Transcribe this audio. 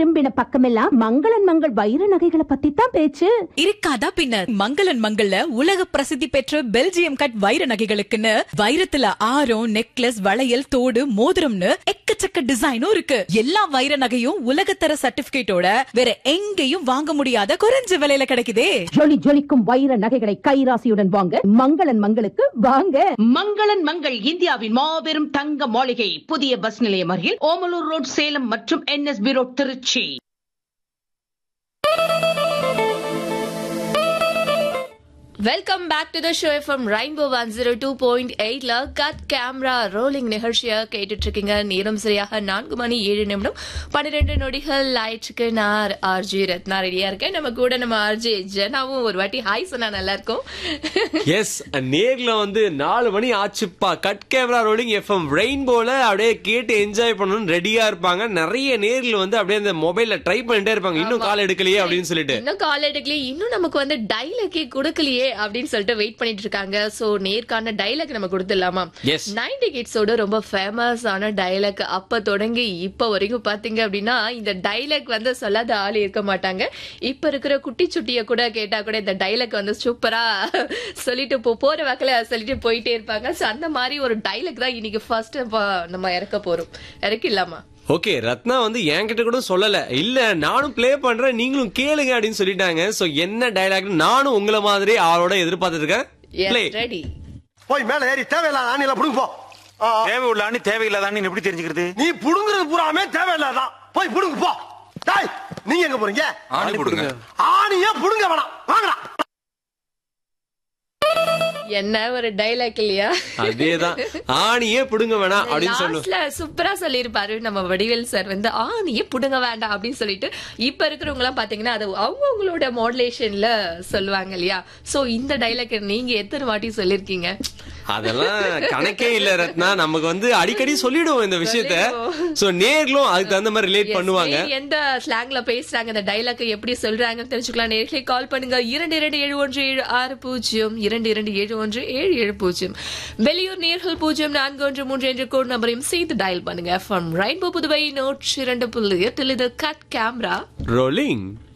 திரும்பின பக்கமெல்லாம் மங்களன் மங்கள் வைர நகைகளை பத்தி தான் பேச்சு இருக்காதா பின்ன மங்களன் மங்கள்ல உலக பிரசித்தி பெற்ற பெல்ஜியம் கட் வைர நகைகளுக்குன்னு வைரத்துல ஆரம் நெக்லஸ் வளையல் தோடு மோதிரம்னு எக்கச்சக்க டிசைனும் இருக்கு எல்லா வைர நகையும் உலகத்தர சர்டிபிகேட்டோட வேற எங்கேயும் வாங்க முடியாத குறைஞ்ச விலையில கிடைக்குதே ஜொலி ஜொலிக்கும் வைர நகைகளை கைராசியுடன் வாங்க மங்களன் மங்களுக்கு வாங்க மங்களன் மங்கள் இந்தியாவின் மாபெரும் தங்க மாளிகை புதிய பஸ் நிலையம் அருகில் ஓமலூர் ரோட் சேலம் மற்றும் NSB road Tiruchi welcome back to the show from rainbow one zero two point எயிட்ல கட் கேமரா ரோலிங் நிகழ்ச்சியை கேட்டுட்டு இருக்கீங்க நேரம் சரியாக நான்கு மணி ஏழு நிமிடம் பன்னிரெண்டு நொடிகள் ஆயிடுச்சுக்கு நான் ஆர்ஜி ரத்னா ரெடியா இருக்கேன் நம்ம கூட நம்ம ஆர்ஜி ஜனாவும் ஒரு வாட்டி ஹாய் சொன்னா நல்லா இருக்கும் எஸ் நேர்ல வந்து நாலு மணி ஆச்சுப்பா கட் கேமரா ரோலிங் எஃப்எம் ரெயின்போல அப்படியே கேட்டு என்ஜாய் பண்ணணும்னு ரெடியா இருப்பாங்க நிறைய நேர்ல வந்து அப்படியே அந்த மொபைல்ல ட்ரை பண்ணிட்டே இருப்பாங்க இன்னும் கால் எடுக்கலையே அப்படின்னு சொல்லிட்டு இன்னும் கால் எடுக்கலையே இன்னும் நமக்கு வந்து டைலக்கே கொடுக்கலையே அப்படின்னு சொல்லிட்டு வெயிட் பண்ணிட்டு இருக்காங்க சோ நேர்கான டைலாக் நம்ம கொடுத்துடலாமா Yes. நைன்டி கிட்ஸோட ரொம்ப ஃபேமஸ் ஆன டைலாக் அப்ப தொடங்கி இப்ப வரைக்கும் பாத்தீங்க அப்படின்னா இந்த டைலாக் வந்து சொல்லாத ஆள் இருக்க மாட்டாங்க இப்ப இருக்கிற குட்டி சுட்டிய கூட கேட்டா கூட இந்த டைலாக் வந்து சூப்பரா சொல்லிட்டு போ போற வாக்கில சொல்லிட்டு போயிட்டே இருப்பாங்க சோ அந்த மாதிரி ஒரு டைலாக் தான் இன்னைக்கு ஃபர்ஸ்ட் நம்ம இறக்க போறோம் இறக்கிடலாமா ஓகே ரத்னா வந்து என்கிட்ட கூட சொல்லல இல்ல நானும் ப்ளே பண்றேன் நீங்களும் கேளுங்க அப்படின்னு சொல்லிட்டாங்க சோ என்ன டைலாக் நானும் உங்களை மாதிரி அவளோட எதிர்பார்த்துட்டு இருக்கேன் Play. ரெடி போய் மேல ஏறி தேவையில்லாத ஆணில புடுங்க போ ஆ, ஆ. தேவை உள்ள அணி தேவையில்லாத அணி எப்படி தெரிஞ்சுக்கிறது நீ புடுங்குறது பூராமே தேவையில்லாதான் போய் புடுங்க போ டாய் நீங்க எங்க போறீங்க ஆணி போடுங்க ஆணியே புடுங்க வேணாம் வாங்கடா என்ன ஒரு டைலாக் இல்லையா அதேதான் ஆணியே புடுங்க வேணாம் அப்படின்னு சொல்லு லாஸ்ட்ல சூப்பரா சொல்லியிருப்பாரு நம்ம வடிவேல் சார் வந்து ஆ நீயே புடுங்க வேண்டாம் அப்படின்னு சொல்லிட்டு இப்ப இருக்கிறவங்க எல்லாம் பாத்தீங்கன்னா அது அவங்கவுங்களோட மாடுலேஷன்ல சொல்லுவாங்க இல்லையா சோ இந்த டைலாக் நீங்க எத்தனை வாட்டி சொல்லிருக்கீங்க அதெல்லாம் கணக்கே இல்ல ரத்னா நமக்கு வந்து அடிக்கடி சொல்லிடுவோம் இந்த விஷயத்த சோ நேர்களும் அதுக்கு தகுந்த மாதிரி ரிலேட் பண்ணுவாங்க எந்த ஸ்லாங்ல பேசுறாங்க இந்த டைலாக் எப்படி சொல்றாங்கன்னு தெரிஞ்சுக்கலாம் நேர்களை கால் பண்ணுங்க இரண்டு இரண்டு ஏழு ஒன்று ஏழு ஆறு பூஜ்ஜியம் இரண்டு இரண்டு ஏழு ஒன்று ஏழு ஏழு பூஜ்ஜியம் வெளியூர் நேர்கள் பூஜ்ஜியம் நான்கு ஒன்று மூன்று என்ற கோட் நம்பரையும் சேர்த்து டயல் பண்ணுங்க ஃப்ரம் ரெயின்போ புதுவை நோட் இரண்டு புள்ளி எட்டில் இது கட் கேமரா ரோலிங்